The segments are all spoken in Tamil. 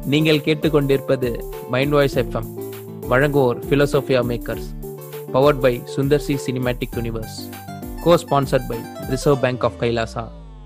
நீங்கள் கேட்டுக்கொண்டிருப்பது மைண்ட் வாய்ஸ் எஃப்எம் வழங்குவோர் philosophia makers powered by Sundar C cinematic universe co sponsored by reserve bank of Kailasa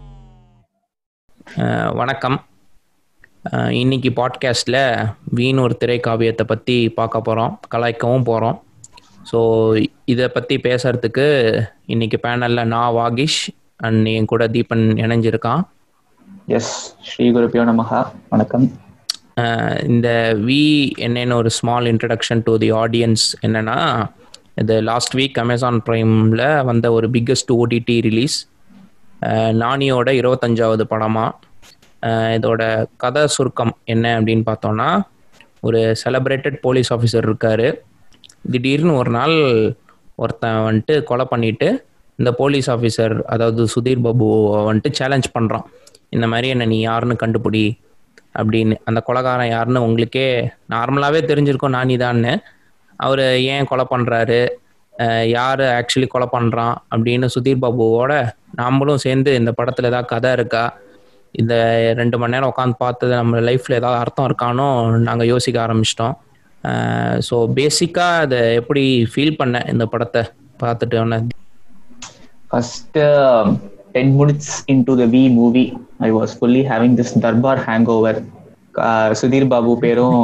ah, வணக்கம் அஹ், இன்னைக்கு பாட்காஸ்டில் வீண் ஒரு திரைக்காவியத்தை பற்றி பார்க்க போகிறோம் கலாய்க்கவும் போகிறோம் ஸோ இதை பற்றி பேசுறதுக்கு இன்னைக்கு பேனலில் நான் வாகிஷ் அண்ட் என் கூட தீபன் இணைஞ்சிருக்கான் எஸ் ஸ்ரீ குருப்பியோ நமகா வணக்கம் அஹ் இந்த வி என்னன்னு ஒரு small introduction to the audience என்னன்னா இது லாஸ்ட் வீக் அமேசான் ப்ரைமில் வந்த ஒரு பிக்கஸ்ட் ஓடிடி ரிலீஸ் நானியோட இருபத்தஞ்சாவது படமா அஹ் இதோட கதை சுருக்கம் என்ன அப்படின்னு பார்த்தோம்னா ஒரு செலப்ரேட்டட் போலீஸ் ஆஃபீஸர் இருக்காரு திடீர்னு ஒரு நாள் ஒருத்தன் வந்துட்டு கொலை பண்ணிட்டு இந்த போலீஸ் ஆஃபீஸர் அதாவது சுதீர் பாபு வந்துட்டு சேலஞ்ச் பண்ணுறான் இந்த மாதிரி என்ன நீ யாருன்னு கண்டுபிடி அப்படின்னு அந்த கொலைகாரன் யாருன்னு உங்களுக்கே நார்மலாகவே தெரிஞ்சிருக்கும் நானி தான்னு அவர் ஏன் கொலை பண்ணுறாரு யார் ஆக்சுவலி கொலை பண்ணுறான் அப்படின்னு சுதீர் பாபுவோட நாமளும் சேர்ந்து இந்த படத்தில் ஏதாவது கதை இருக்கா இந்த ரெண்டு மணி நேரம் உட்காந்து பார்த்தது நம்ம லைஃப்பில் ஏதாவது அர்த்தம் இருக்கானோ நாங்கள் யோசிக்க ஆரம்பிச்சிட்டோம் ஸோ பேசிக்காக அதை எப்படி ஃபீல் பண்ணேன் இந்த படத்தை பார்த்துட்டு உடனே first ten minutes into the V movie I was fully having this Darbar hangover Sudheer Babu பேரும்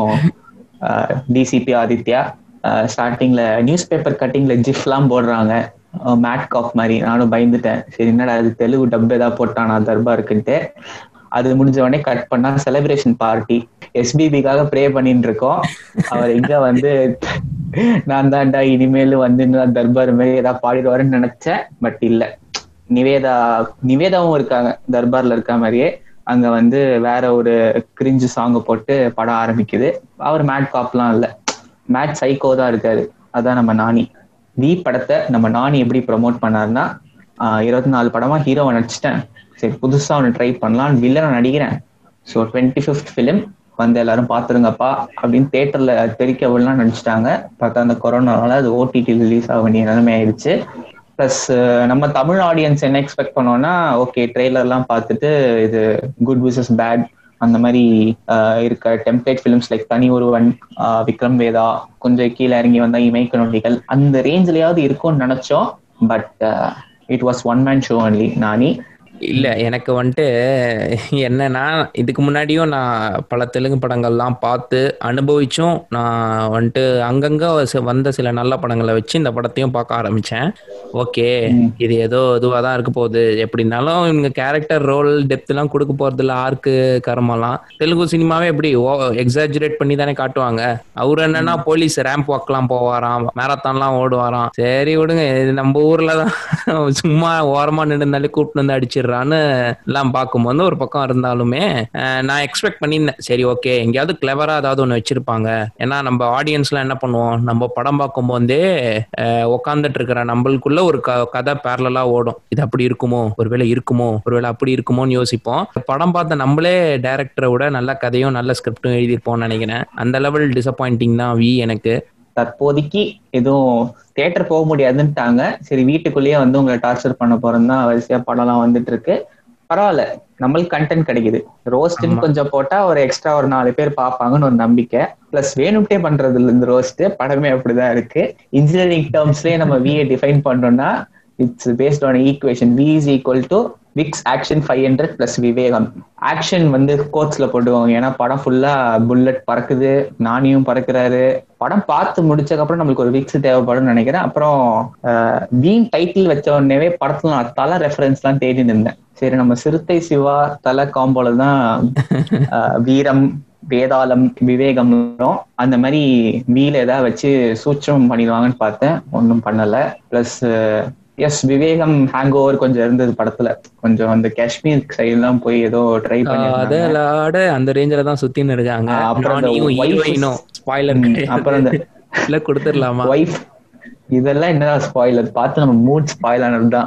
டிசிபி ஆதித்யா ஸ்டார்டிங்ல நியூஸ் பேப்பர் கட்டிங்ல ஜிஃப்லாம் போடுறாங்க மேட் காப் மாதிரி நானும் பயந்துட்டேன் சரி என்னடா அது தெலுங்கு டப் ஏதாவது போட்டானா தர்பாருக்குன்ட்டு அது முடிஞ்ச உடனே கட் பண்ணா செலிப்ரேஷன் பார்ட்டி எஸ்பிபிக்காக ப்ரே பண்ணிட்டு இருக்கோம் அவர் எங்க வந்து நான் தான்டா இனிமேல் வந்து நான் தர்பார் மாதிரி ஏதாவது பாடிடுவாருன்னு நினைச்சேன் பட் இல்ல நிவேதா நிவேதாவும் இருக்காங்க தர்பார்ல இருக்க மாதிரியே அங்க வந்து வேற ஒரு கிரிஞ்சு சாங் போட்டு படம் ஆரம்பிக்குது அவர் மேட் காப்லாம் இல்ல மேட் சைக்கோ தான் இருக்காரு அதான் நம்ம நானி வி படத்தை நம்ம நானி எப்படி ப்ரொமோட் பண்ணாருன்னா இருபத்தி நாலு படமா ஹீரோவை நடிச்சிட்டேன் சரி புதுசா ஒன்று ட்ரை பண்ணலாம் வில்லனை நடிக்கிறேன் ஸோ டுவெண்ட்டி ஃபிஃப்த் ஃபிலிம் வந்து எல்லாரும் பாத்துருங்கப்பா அப்படின்னு தேட்டர்ல தெரிக்க விடலாம் நடிச்சிட்டாங்க பார்த்தா அந்த கொரோனால அது ஓடிடி ரிலீஸ் ஆக வேண்டிய நிலைமை ஆயிடுச்சு ப்ளஸ் நம்ம தமிழ் ஆடியன்ஸ் என்ன எக்ஸ்பெக்ட் பண்ணோம்னா ஓகே ட்ரெய்லர்லாம் பார்த்துட்டு இது குட் விசஸ் பேட் அந்த மாதிரி இருக்க டெம்ப்ளேட் ஃபிலிம்ஸ் லைக் தனி ஒருவன் விக்ரம் வேதா கொஞ்சம் கீழே இறங்கி வந்தா இமைக்க நொடிகள் அந்த ரேஞ்சிலையாவது இருக்கும்னு நினைச்சோம் but it was one man show only Nani இல்ல எனக்கு வந்துட்டு என்னன்னா இதுக்கு முன்னாடியும் நான் பல தெலுங்கு படங்கள்லாம் பார்த்து அனுபவிச்சும் நான் வந்துட்டு அங்கங்க ச- வந்த சில நல்ல படங்களை வச்சு இந்த படத்தையும் பார்க்க ஆரம்பிச்சேன் ஓகே இது ஏதோ இதுவாக தான் இருக்க போகுது எப்படின்னாலும் இவங்க கேரக்டர் ரோல் டெப்த் எல்லாம் கொடுக்க போறது இல்ல ஆர்க்கு கர்மலாம் தெலுங்கு சினிமாவே எப்படி எக்ஸாஜுரேட் பண்ணி தானே காட்டுவாங்க அவர் என்னன்னா போலீஸ் ரேம்ப் வாக்லாம் போவாராம் மேரத்தான்லாம் ஓடுவாராம் சரி விடுங்க இது நம்ம ஊர்ல தான் சும்மா ஓரமா நின்றுந்தாலே கூப்பிட்டு வந்து அடிச்சிடுறான்னு எல்லாம் பார்க்கும்போது ஒரு பக்கம் இருந்தாலுமே அஹ், நான் எக்ஸ்பெக்ட் பண்ணியிருந்தேன் சரி ஓகே எங்கேயாவது கிளவரா ஏதாவது ஒன்று வச்சிருப்பாங்க ஏன்னா நம்ம ஆடியன்ஸ்லாம் என்ன பண்ணுவோம் நம்ம படம் பார்க்கும்போதே உட்காந்துட்டு இருக்கிற நம்மளுக்குள்ள ஒரு க கதை பேரலா ஓடும் இது அப்படி இருக்குமோ ஒருவேளை இருக்குமோ ஒருவேளை அப்படி இருக்குமோன்னு யோசிப்போம் படம் பார்த்த நம்மளே டேரக்டரை விட நல்ல கதையும் நல்ல ஸ்கிரிப்டும் எழுதியிருப்போம்னு நினைக்கிறேன் அந்த லெவல் டிசப்பாயிண்டிங் தான் வி எனக்கு தற்போதைக்கு எதுவும் தியேட்டர் போக முடியாதுன்ட்டாங்க சரி வீட்டுக்குள்ளேயே வந்து உங்களை டார்ச்சர் பண்ண போறோம் தான் வரிசையா படம்லாம் வந்துட்டு இருக்கு பரவாயில்ல நம்மளுக்கு கண்டென்ட் கிடைக்குது ரோஸ்ட்னு கொஞ்சம் போட்டா ஒரு எக்ஸ்ட்ரா ஒரு நாலு பேர் பார்ப்பாங்கன்னு ஒரு நம்பிக்கை பிளஸ் வேணும்ட்டே பண்றது இல்ல இந்த ரோஸ்ட் படமே அப்படிதான் இருக்கு இன்ஜினியரிங் டேர்ம்ஸ்லயே நம்ம விஏ டிஃபைன் பண்ணோம்னா it's based on equation V is equal to Vicks action five hundred plus Vivegam action வந்து கோட்ஸ்ல போடுவாங்க ஏன்னா படம் ஃபுல்லா புல்லட் பறக்குது நானியும் பறக்குறாரு படம் பார்த்து முடிச்சதுக்கு அப்புறம் நம்மளுக்கு ஒரு விக்ஸ் தேவைப்படும்னு நினைக்கிறேன் அப்புறம் வீண் டைட்டில் வச்ச உடனே படத்துல நான் தலை ரெஃபரன்ஸ் எல்லாம் தேடி இருந்தேன் சரி நம்ம சிறுத்தை சிவா தலை காம்போல தான் அஹ், வீரம் வேதாளம் விவேகம் அந்த மாதிரி வீல ஏதாவது வச்சு சூட்சம் பண்ணிடுவாங்கன்னு பார்த்தேன் ஒன்றும் பண்ணல பிளஸ் எஸ் விவேகம் ஹேங் ஓவர் கொஞ்சம் இருந்தது படத்துல கொஞ்சம் அந்த காஷ்மீர் சைடுலாம் போய் ஏதோ ட்ரை பண்ணி அதலாட அந்த ரேஞ்சில தான் சுத்தின்னு இருக்காங்க ஆ, அப்புறம் அந்த நானியும் wife- ஹீரோயினும் ஸ்பாய்லர் அப்புறம் அந்த இல்ல கொடுத்துடலாமா ஒய்ஃப் இதெல்லாம் என்னடா ஸ்பாயில் அது பார்த்து நம்ம மூட் ஸ்பாயில் ஆனது தான்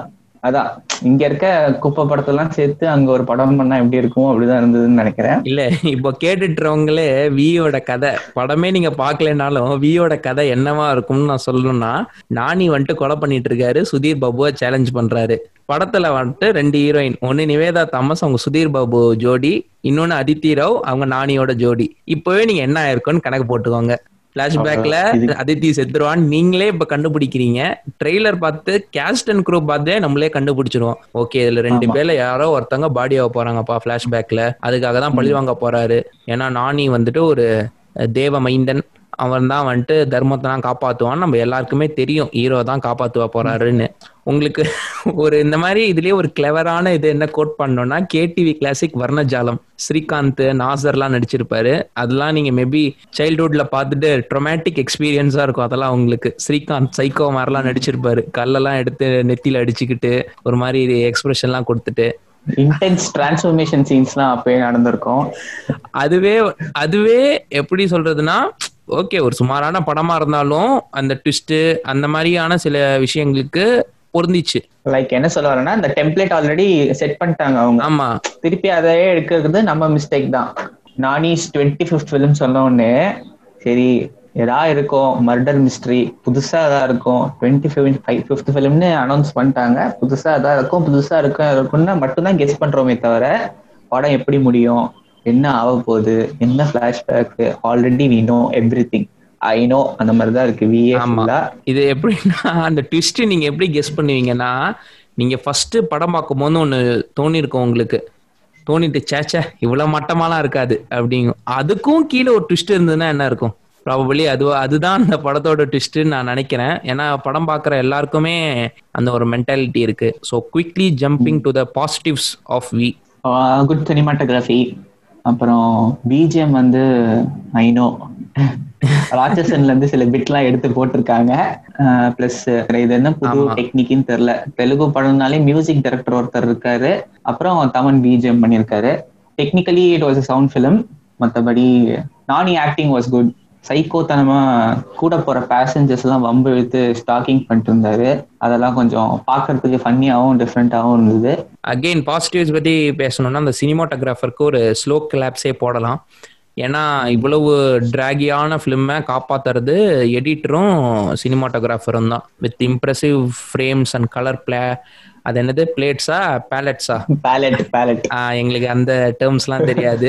அதான் இங்க இருக்க குப்பை படத்தெல்லாம் சேர்த்து அங்க ஒரு படம் பண்ணா எப்படி இருக்கும் அப்படிதான் இருந்ததுன்னு நினைக்கிறேன் இல்ல இப்போ கேட்டுட்டுறவங்களே வியோட கதை படமே நீங்க பாக்கலனாலும் வியோட கதை என்னவா இருக்கும்னு நான் சொல்லணும்னா நானி வந்துட்டு கொலை பண்ணிட்டு இருக்காரு சுதீர் பாபுவை சேலஞ்ச் பண்றாரு படத்துல வந்துட்டு ரெண்டு ஹீரோயின் ஒன்னு நிவேதா தாமஸ் அவங்க சுதீர் பாபு ஜோடி இன்னொன்னு அதித்தி ராவ் அவங்க நானியோட ஜோடி இப்பவே நீங்க என்ன ஆயிருக்கும்னு கணக்கு போட்டுக்கோங்க பிளாஷ்பேக்ல இது- அதித்தி செத்துருவான்னு நீங்களே இப்ப கண்டுபிடிக்கிறீங்க ட்ரெய்லர் பார்த்து கேஸ்ட் அண்ட் குரூப் பார்த்தே நம்மளே கண்டுபிடிச்சிருவோம் ஓகே இதுல ரெண்டு ஆமா. பேர்ல யாரோ ஒருத்தவங்க பாடி ஆக போறாங்கப்பா பிளாஷ்பேக்ல அதுக்காக தான் பழி வாங்க போறாரு ஏன்னா நானி வந்துட்டு ஒரு அஹ், தேவ மைந்தன் அவன் தான் வந்துட்டு தர்மத்தை தான் காப்பாத்துவான் நம்ம எல்லாருக்குமே தெரியும் ஹீரோ தான் காப்பாத்துவா போறாருன்னு உங்களுக்கு ஒரு இந்த மாதிரி இதுலயே ஒரு கிளவரான இது என்ன கோட் பண்ணோம்னா கேடிவி கிளாசிக் வர்ணஜாலம் ஸ்ரீகாந்த் நாசர்லாம் நடிச்சிருப்பாரு அதெல்லாம் நீங்க மேபி சைல்ட்ஹுட்ல பார்த்துட்டு ட்ரொமேட்டிக் எக்ஸ்பீரியன்ஸா இருக்கும் அதெல்லாம் உங்களுக்கு ஸ்ரீகாந்த் சைக்கோ மாதிரிலாம் நடிச்சிருப்பாரு கல்லெல்லாம் எடுத்து நெத்தியில அடிச்சுக்கிட்டு ஒரு மாதிரி எக்ஸ்பிரஷன்லாம் கொடுத்துட்டு இன்டென்ஸ் டிரான்ஸ்ஃபர்மேஷன் சீன்ஸ்லாம் அப்பயே நடந்திருக்கும் அதுவே அதுவே எப்படி சொல்றதுன்னா ஓகே ஒரு சுமாரான படமா இருந்தாலும் அந்த ட்விஸ்ட் அந்த மாதிரியான சில விஷயங்களுக்கு பொருந்திச்சு லைக் என்ன சொல்ல வரேன்னா இந்த டெம்ப்ளேட் ஆல்ரெடி செட் பண்ணிட்டாங்க அவங்க ஆமா திருப்பி அதையே எடுக்கிறது நம்ம மிஸ்டேக் தான் நானிஸ் டுவெண்ட்டி ஃபிஃப்த் ஃபிலிம் சொன்ன உடனே சரி எதா இருக்கும் மர்டர் மிஸ்ட்ரி புதுசா எதா இருக்கும் டுவெண்ட்டி ஃபைவ் ஃபிஃப்த் ஃபிலிம்னு அனௌன்ஸ் பண்ணிட்டாங்க புதுசா எதா இருக்கும் புதுசா இருக்கும் இருக்கும்னு மட்டும்தான் கெஸ் பண்றோமே தவிர படம் எப்படி முடியும் என்ன ஆக போகுது என்ன flashback already we know everything I know அந்த மாதிரி தான் இருக்கு விஏ ஆமா. இது எப்படின்னா அந்த ட்விஸ்ட் நீங்க எப்படி கெஸ் பண்ணுவீங்கன்னா நீங்க ஃபர்ஸ்ட் படம் பார்க்கும்போது ஒண்ணு தோணிருக்கும் உங்களுக்கு தோணிட்டு சேச்சே இவ்வளவு மட்டமாலாம் இருக்காது அப்படிங்கும் அதுக்கும் கீழே ஒரு ட்விஸ்ட் இருந்ததுன்னா என்ன இருக்கும் ப்ராபபிளி அது அதுதான் அந்த படத்தோட ட்விஸ்ட்னு நான் நினைக்கிறேன் ஏன்னா படம் பார்க்குற எல்லாருக்குமே அந்த ஒரு மென்டாலிட்டி இருக்கு so quickly jumping to the positives of V good cinematography அப்புறம் பிஜிஎம் வந்து ஐநோ ராட்சசன்ல இருந்து சில பிட்லாம் எடுத்து போட்டிருக்காங்க பிளஸ் இது என்ன புது ஆமா. டெக்னிக்னு தெரியல தெலுங்கு படம்னாலே மியூசிக் டைரக்டர் ஒருத்தர் இருக்காரு அப்புறம் தமிழ் பிஜிஎம் பண்ணியிருக்காரு technically it was sound film மற்றபடி நானி ஆக்டிங் வாஸ் குட் சைக்கோத்தனமா கூட போற பேசஞ்சர்ஸ் எல்லாம் வம்பு இழுத்து ஸ்டாக்கிங் பண்ணிட்டு இருந்தாரு அதெல்லாம் கொஞ்சம் பார்க்கிறதுக்கு ஃபன்னியாவும் டிஃப்ரெண்டாவும் இருந்தது அகெயின் பாசிட்டிவ்ஸ் பத்தி பேசணும்னா அந்த சினிமாட்டோகிராஃபருக்கு ஒரு ஸ்லோ கிளாப்ஸே போடலாம் ஏன்னா இவ்வளவு டிராகியான ஃபிலிமை காப்பாத்துறது எடிட்டரும் சினிமாட்டோகிராஃபரும் தான் with impressive frames and colour play அது என்னது பிளேட்ஸா பேலட்ஸா பேலட் பேலட் எங்களுக்கு அந்த டேர்ம்ஸ்லாம் தெரியாது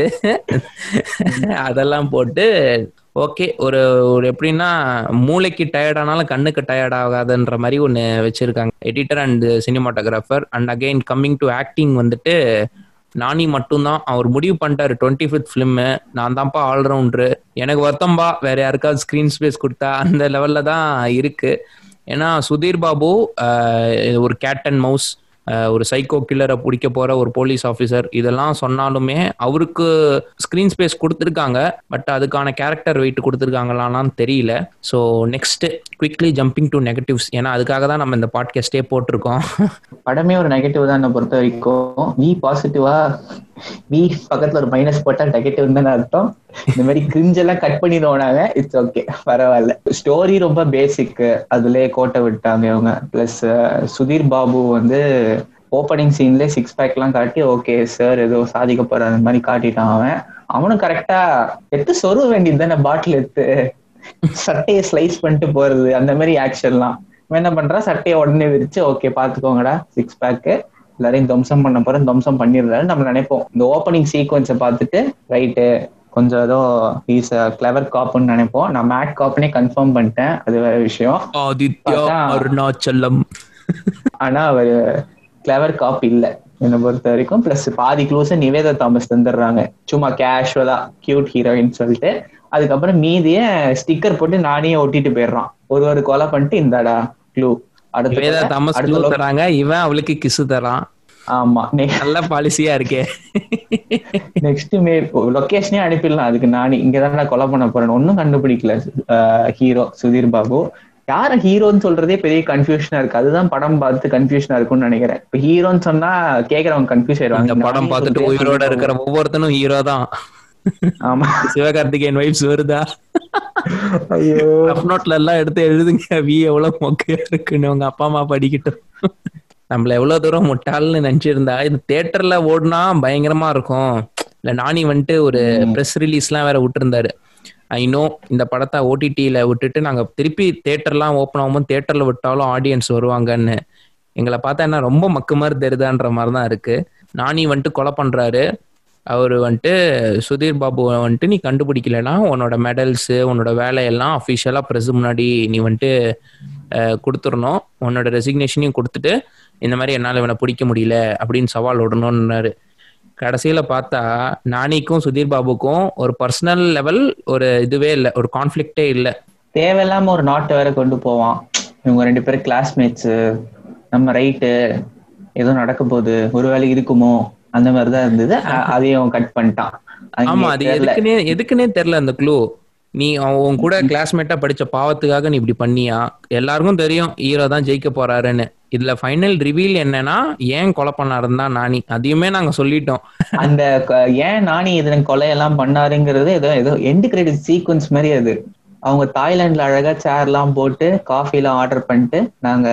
அதெல்லாம் போட்டு ஓகே ஒரு ஒரு எப்படின்னா மூளைக்கு டயர்ட் ஆனாலும் கண்ணுக்கு டயர்ட் ஆகாதுன்ற மாதிரி ஒன்று வச்சிருக்காங்க editor and cinematographer and again coming to acting வந்துட்டு நானி மட்டும்தான் அவர் முடிவு பண்ணிட்டாரு டுவெண்ட்டி ஃபிஃப்த் ஃபிலிமு நான் தான்ப்பா ஆல்ரவுண்டரு எனக்கு வருத்தம்பா வேற யாருக்காவது ஸ்க்ரீன் ஸ்பேஸ் கொடுத்தா அந்த லெவல்ல தான் இருக்கு ஏன்னா சுதீர் பாபு ஆஹ், ஒரு கேட் அண்ட் மவுஸ் ஒரு சைக்கோ கில்லரை பிடிக்க போற ஒரு போலீஸ் ஆஃபீஸர் இதெல்லாம் சொன்னாலுமே அவருக்கு ஸ்க்ரீன் ஸ்பேஸ் கொடுத்துருக்காங்க பட் அதுக்கான கேரக்டர் வெயிட் கொடுத்துருக்காங்களான்னு தெரியல so next quickly jumping to negatives ஏன்னா அதுக்காக தான் நம்ம இந்த பாட்காஸ்டே போட்டிருக்கோம் படமே ஒரு நெகட்டிவ் தான் என்னை பொறுத்த வரைக்கும் வி பாசிட்டிவா வி பக்கத்துல ஒரு மைனஸ் போட்டா நெகட்டிவ் தான் அர்த்தம் இந்த மாதிரி கிரிஞ்ச் எல்லாம் கட் பண்ணிடுவோனாங்க இட்ஸ் ஓகே பரவாயில்ல ஸ்டோரி ரொம்ப பேசிக் அதுலயே கோட்டை விட்டாங்க இவங்க பிளஸ் சுதீர் பாபு வந்து ஓப்பனிங் சீன்ல சிக்ஸ் பேக் எல்லாம் காட்டி ஓகே சார் ஏதோ சாதிக்க போற அந்த மாதிரி காட்டிட்டான் அவன் அவனும் கரெக்டா எடுத்து சொருக வேண்டியது தானே பாட்டில் எடுத்து சட்டையை ஸ்லைஸ் பண்ணிட்டு போறது அந்த மாதிரி ஆக்ஷன்லாம் இவன் என்ன பண்றான் சட்டையை உடனே விரிச்சு ஓகே பாத்துக்கோங்கடா சிக்ஸ் பேக்கு எல்லாரையும் துவம்சம் பண்ண போறேன் துவம்சம் பண்ணிடுறாரு நம்ம நினைப்போம் இந்த ஓப்பனிங் சீக்வன்ஸை பார்த்துட்டு ரைட்டு கொஞ்சம் ஏதோ இஸ் கிளவர் காப்புன்னு நினைப்போம் நான் மேட் காப்னே கன்ஃபார்ம் பண்ணிட்டேன் அது வேற விஷயம் ஆதித்யா அதான். அருணாச்சலம் ஆனா அவர் கிளவர் காப் இல்ல என்னை பொறுத்த வரைக்கும் பிளஸ் பாதி க்ளூஸை நிவேதா தாமஸ் தந்துடுறாங்க சும்மா கேஷுவலா கியூட் ஹீரோயின் சொல்லிட்டு அதுக்கப்புறம் மீதிய ஸ்டிக்கர் போட்டு நானே ஒட்டிட்டு போயிடுறான் ஒரு ஒரு கொலை பண்ணிட்டு இந்தாடா க்ளூ அடுத்த வேதா கொலை, தாமஸ் அடுத்த க்ளூ கொலை. தராங்க இவன் அவளுக்கு கிசு தரான் ஆமா நல்ல பாலிசியா இருக்கே நெக்ஸ்ட் மே லொகேஷனே அனுப்பிடலாம் அதுக்கு நானே இங்கதான் நான் கொலை பண்ண போறேன் ஒன்னும் கண்டுபிடிக்கல ஹீரோ சுதீர் பாபு யார ஹீரோன்னு சொல்றதே பெரிய கன்ஃபியூஷனா இருக்கு அதுதான் படம் பார்த்து கன்ஃபியூஷனா இருக்கும்னு நினைக்கிறேன் இப்ப ஹீரோன்னு சொன்னா கேக்குறவங்க கன்ஃபியூஸ் இந்த ஆயிடுவாங்க படம் பார்த்துட்டு உயிரோட இருக்கிற ஒவ்வொருத்தனும் ஹீரோ தான் ஆமா சிவகார்த்திகேயன் வைப்ஸ் வருதா ஐயோ ரஃப் நோட்ல எல்லாம் எடுத்து எழுதுங்க வி எவ்வளவு மொக்கையா இருக்குன்னு உங்க அப்பா அம்மா படிக்கட்டும் நம்மள எவ்வளவு தூரம் முட்டாள்னு நினைச்சிருந்தா இது தியேட்டர்ல ஓடுனா பயங்கரமா இருக்கும் இல்ல நானி வந்துட்டு ஒரு ப்ரெஸ் ரிலீஸ்லாம் வேற விட்டுருந்தாரு ஐ நோ இந்த படத்தை ஓடிடியில விட்டுட்டு நாங்க திருப்பி தேட்டர்லாம் ஓப்பன் ஆகும்போது தேட்டர்ல விட்டாலும் ஆடியன்ஸ் வருவாங்கன்னு எங்களை பார்த்தா என்ன ரொம்ப மக்கு மாதிரி தெரியுதான்ற மாதிரி தான் இருக்கு நானி வந்துட்டு கொலை பண்றாரு அவர் வந்துட்டு சுதீர் பாபு வந்துட்டு நீ கண்டுபிடிக்கலனா உன்னோட மெடல்ஸு உன்னோட வேலையெல்லாம் அஃபிஷியலாக ப்ரெஸ் முன்னாடி நீ வந்துட்டு அஹ், கொடுத்துடணும் உன்னோட ரெசிக்னேஷனையும் கொடுத்துட்டு இந்த மாதிரி என்னால் இவனை பிடிக்க முடியல அப்படின்னு சவால் விடணும்னாரு கடைசியில பார்த்தா நானிக்கும் சுதீர் பாபுக்கும் ஒரு பர்சனல் லெவல் ஒரு இதுவே இல்லை ஒரு கான்ஃப்ளிக்டே இல்லை தேவையில்லாம ஒரு நாட்டை வேற கொண்டு போவான் இவங்க ரெண்டு பேரும் கிளாஸ்மேட்ஸ் நம்ம ரைட்டு ஏதோ நடக்க போகுது ஒருவேளை இருக்குமோ அந்த மாதிரிதான் இருந்தது அ- அதையும் கட் பண்ணிட்டான் அங்கே ஆமா அது தெரியல. எதுக்குன்னே எதுக்குன்னே தெரியல அந்த க்ளூ நீ அவன் உன் கூட கிளாஸ்மேட்டா படிச்ச பாவத்துக்காக நீ இப்படி பண்ணியா எல்லாருக்கும் தெரியும் ஹீரோ தான் ஜெயிக்க போறாருன்னு இதுல ஃபைனல் ரிவீல் என்னன்னா ஏன் கொலை பண்ணாருன்னு தான் நானி அதையுமே நாங்க சொல்லிட்டோம் அந்த க- ஏன் நானி இதன் கொலையெல்லாம் பண்ணாருங்கிறது ஏதோ ஏதோ எண்டு கிரெடிட் சீக்வன்ஸ் மாதிரி அது அவங்க தாய்லாந்துல அழகா சேர் எல்லாம் போட்டு காஃபி எல்லாம் ஆர்டர் பண்ணிட்டு நாங்க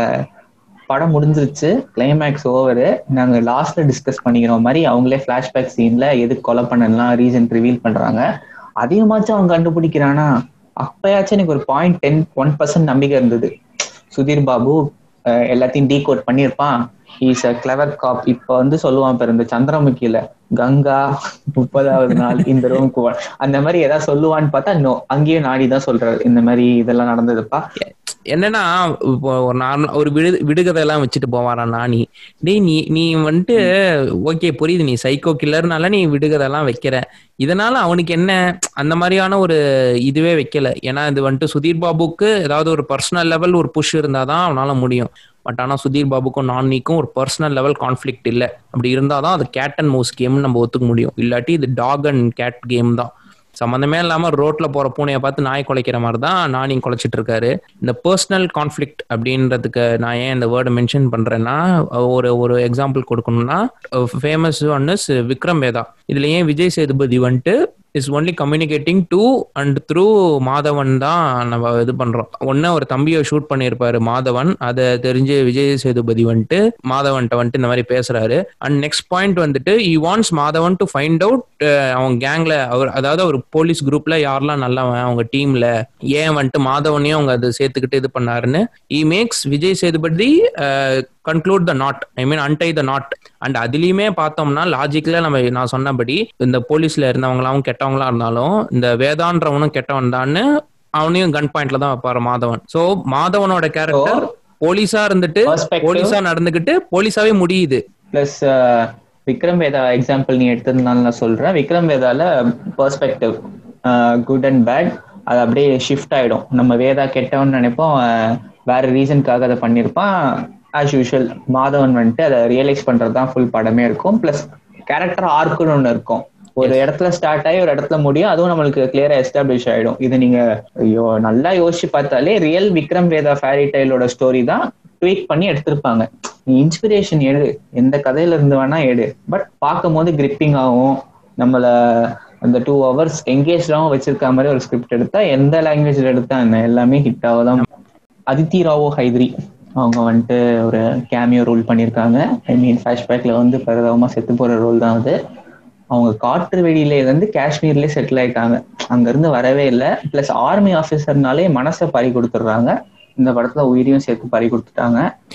படம் முடிஞ்சிருச்சு கிளைமேக்ஸ் ஓவரு நாங்க லாஸ்ட்ல டிஸ்கஸ் பண்ணிக்கிறோம் மாதிரி அவங்களே பிளாஷ்பேக் சீன்ல எதுக்கு கொலை பண்ணலாம் ரீசன் ரிவீல் பண்றாங்க அதிகமாச்சும் அவன் கண்டுபிடிக்கிறானா அப்பயாச்சும் எனக்கு ஒரு பாயிண்ட் டென் ஒன் பர்சன்ட் நம்பிக்கை இருந்தது சுதீர் பாபு அஹ், எல்லாத்தையும் டீ கோட் பண்ணியிருப்பான் இஸ் அ கிளவர் காப் இப்ப வந்து சொல்லுவான் பாரு இந்த சந்திரமுகியில கங்கா முப்பதாவது நாள் இந்த ரூமுக்கு வா அந்த மாதிரி ஏதாவது சொல்லுவான்னு பார்த்தா நோ அங்கேயும் நாடி தான் சொல்றாரு இந்த மாதிரி இதெல்லாம் நடந்ததுப்பா என்னன்னா இப்போ ஒரு நார்மல் ஒரு விடு விடுகதை எல்லாம் வச்சுட்டு போவாராம் நானி டேய் நீ நீ வந்துட்டு ஓகே புரியுது நீ சைக்கோ கில்லர்னால நீ விடுகதை எல்லாம் வைக்கிற இதனால அவனுக்கு என்ன அந்த மாதிரியான ஒரு இதுவே வைக்கல ஏன்னா இது வந்துட்டு சுதீர் பாபுக்கு ஏதாவது ஒரு பர்சனல் லெவல் ஒரு புஷ் இருந்தாதான் அவனால முடியும் பட் ஆனா சுதீர் பாபுக்கும் நானிக்கும் ஒரு பர்சனல் லெவல் கான்ஃபிளிக்ட் இல்லை அப்படி இருந்தாதான் அது கேட் அண்ட் மவுஸ் கேம்னு நம்ம ஒத்துக்க முடியும் இல்லாட்டி இது டாக் அண்ட் கேட் கேம் தான் சம்மந்தமே இல்லாம ரோட்ல போற பூனையை பார்த்து நாய் குலைக்கிற மாதிரி தான் நானியும் குலைச்சிட்டு இருக்காரு இந்த பர்சனல் கான்ஃப்ளிக்ட் அப்படின்றதுக்கு நான் ஏன் இந்த வேர்டை மென்ஷன் பண்றேன்னா ஒரு ஒரு எக்ஸாம்பிள் கொடுக்கணும்னா famous one is Vikram Vedha இதுல ஏன் விஜய் சேதுபதி வந்துட்டு is only communicating to and through Madhavan தான் நம்ம இது பண்றோம் ஒன்னு ஒரு தம்பியை ஷூட் பண்ணியிருப்பாரு மாதவன் அதை தெரிஞ்சு விஜய் சேதுபதி வந்துட்டு மாதவன்ட்ட வந்துட்டு இந்த மாதிரி பேசுறாரு அண்ட் நெக்ஸ்ட் பாயிண்ட் வந்துட்டு he wants Madhavan to find out அவன் கேங்ல அவர் அதாவது ஒரு போலீஸ் குரூப்ல யாரெல்லாம் நல்லவன் அவங்க டீம்ல ஏன் வந்துட்டு மாதவனையும் அவங்க அதை சேர்த்துக்கிட்டு இது பண்ணாருன்னு he makes Vijay Sethupathi conclude the knot I mean untie the knot and அதுலயுமே பார்த்தோம்னா லாஜிக்கல நம்ம நான் சொன்னபடி இந்த போலீஸ்ல இருந்தவங்களாவும் கெட்டவங்களா இருந்தாலும் இந்த வேதான்றவனும் கெட்டவன் தான்னு அவனையும் கன் பாயிண்ட்ல தான் வைப்பாரு மாதவன் சோ மாதவனோட கேரக்டர் போலீஸா இருந்துட்டு Perspective. போலீஸா நடந்துகிட்டு போலீஸாவே முடியுது பிளஸ் விக்ரம் வேதா எக்ஸாம்பிள் நீ எடுத்ததுனால நான் சொல்றேன் விக்ரம் வேதால பெர்ஸ்பெக்டிவ் குட் அண்ட் பேட் அது அப்படியே ஷிஃப்ட் ஆயிடும் நம்ம வேதா கெட்டவன் நினைப்போம் அஹ், வேற ரீசனுக்காக அதை பண்ணியிருப்பான் ஆஸ் யூஷுவல் மாதவன் வந்துட்டு அதை ரியலைஸ் பண்றது தான் ஃபுல் படமே இருக்கும் பிளஸ் கேரக்டர் ஆர்க்குன்னு ஒன்று இருக்கும் ஒரு இடத்துல ஸ்டார்ட் ஆகி ஒரு இடத்துல முடியும் அதுவும் நம்மளுக்கு கிளியரா எஸ்டாப்ளிஷ் ஆயிடும் இது நீங்க ஐயோ நல்லா யோசிச்சு பார்த்தாலே ரியல் விக்ரம் வேதா ஃபேரி டைலோட ஸ்டோரி தான் ட்வீட் பண்ணி எடுத்திருப்பாங்க நீ இன்ஸ்பிரேஷன் எடு எந்த கதையில இருந்து வேணா எடு பட் பார்க்கும் போது கிரிப்பிங் ஆகும் நம்மள அந்த டூ ஹவர்ஸ் எங்கேஜாகவும் வச்சிருக்க மாதிரி ஒரு ஸ்கிரிப்ட் எடுத்தா எந்த லாங்குவேஜ்ல எடுத்தா என்ன எல்லாமே ஹிட் ஆகுதான் அதித்தி ராவோ ஹைத்ரி அவங்க வந்துட்டு ஒரு கேமியோ ரோல் பண்ணியிருக்காங்க ஐ மீன் ஃபிளாஷ்பேக்ல வந்து பரிதாபமா செத்து போற ரோல் தான் அது அவங்க காற்று வெடியில இருந்து காஷ்மீர்லயே செட்டில் ஆயிட்டாங்க அங்க இருந்து வரவே இல்லை பிளஸ் ஆர்மி ஆஃபீஸர்னாலே மனசை பறி கொடுத்துட்றாங்க இந்த படத்துல உயிரையும் சேர்த்து பறி கொடுத்துட்டாங்க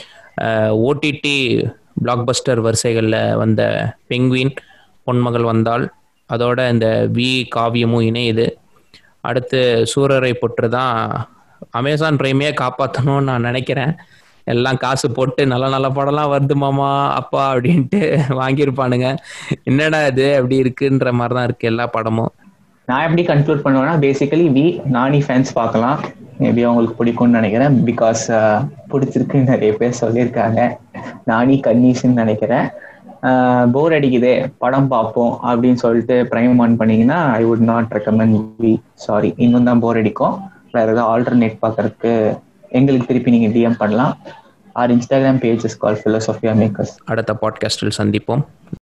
ஓடிடி பிளாக் பஸ்டர் வரிசைகளில் வந்த பெங்குவின் பொன்மகள் வந்தால் அதோட இந்த வி காவியமும் இணையுது அடுத்து சூரரை பொற்று தான் அமேசான் பிரைமே காப்பாற்றணும்னு நான் நினைக்கிறேன் எல்லாம் காசு போட்டு நல்ல நல்ல படம்லாம் வருது மாமா அப்பா அப்படின்ட்டு வாங்கியிருப்பானுங்க என்னடா இது அப்படி இருக்குன்ற மாதிரி தான் இருக்கு எல்லா படமும் நான் எப்படி கன்க்ளூட் பண்ணுவேன்னா பேசிக்கலி வி நானி ஃபேன்ஸ் பார்க்கலாம் மேபி அவங்களுக்கு பிடிக்கும்னு நினைக்கிறேன் பிகாஸ் பிடிச்சிருக்குன்னு நிறைய பேர் சொல்லியிருக்காங்க நானி கன்னீஸ்ன்னு நினைக்கிறேன் போர் அடிக்குதே படம் பார்ப்போம் அப்படின்னு சொல்லிட்டு பிரைம் ஆன் பண்ணீங்கன்னா I would not recommend we sorry இன்னும் தான் போர் அடிக்கும் வேற ஏதாவது ஆல்டர்னேட் பார்க்கறதுக்கு எங்களுக்கு திருப்பி நீங்க டிஎம் பண்ணலாம் or Instagram pages call philosophia makers அடுத்த பாட்காஸ்டில் சந்திப்போம்